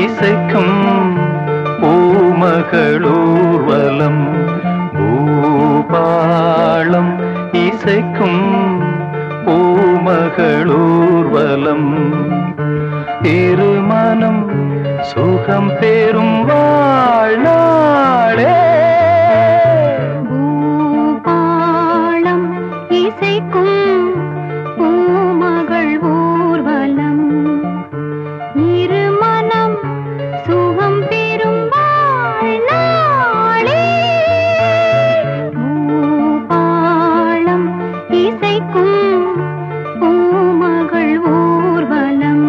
இசைக்கும் பூமகளூர்வலம் பூபாளம் இசைக்கும் பூமகளூர்வலம் திருமணம் சுகம் பெறும் வாழ்நாளே பூபாளம் இசைக்கும் பூமகள் ஊர்வலம் இருமனம் சுகம் பெறும் வாழ்நாளே பூபாளம் இசைக்கும் பூமகள் ஊர்வலம்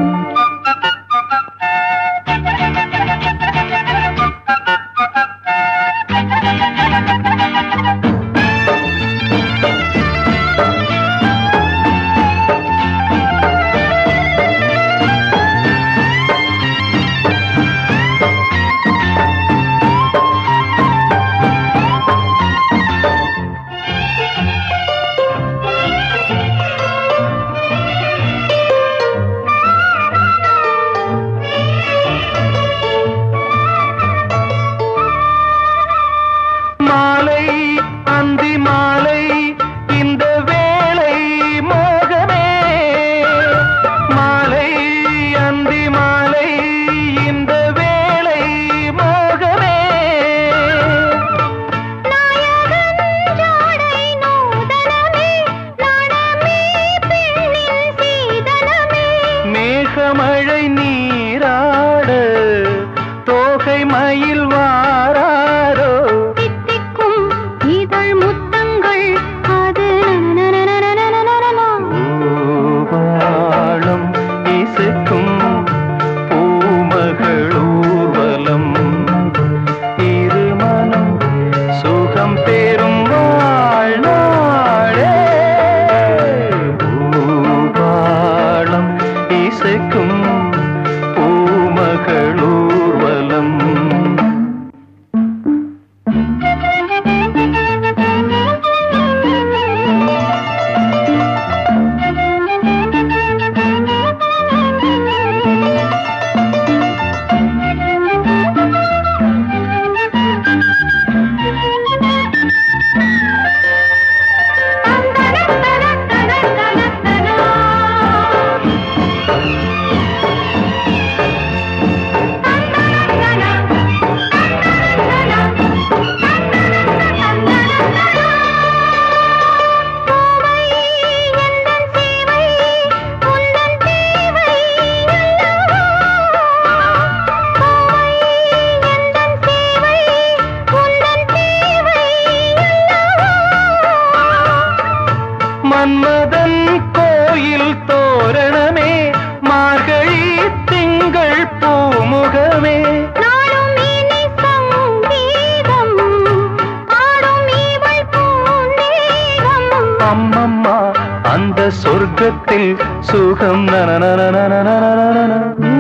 மாலை அந்தி மாலை இந்த வேளை மோகமே மாலை அந்தி மாலை இந்த வேளை மோகமே நாயகன் ஜாடை நூதனமே நாணமே பெண்ணின் சீதனமே மேகமழை நீராட தோகை மயில் வாராரோ தித்திக்கும் இதழ் முத்தங்கள் அது நனநனநனநனநனநன. பூபாளம் இசைக்கும் பூமகளூர்வலம் இருமனம் சுகம் பெறும் வாழ்நாளே பூபாளம் இசைக்கும் பூமகளூர்வலம் மன்மதன் கோயில் தோரணமே மார்கழி திங்கள் பூமுகமே நாளும் இனி சங்கீதம் பாடும் இவள் பூந்தேகம் அம்மம்மா அந்த சொர்க்கத்தில் சுகம் நனநனநனநனநன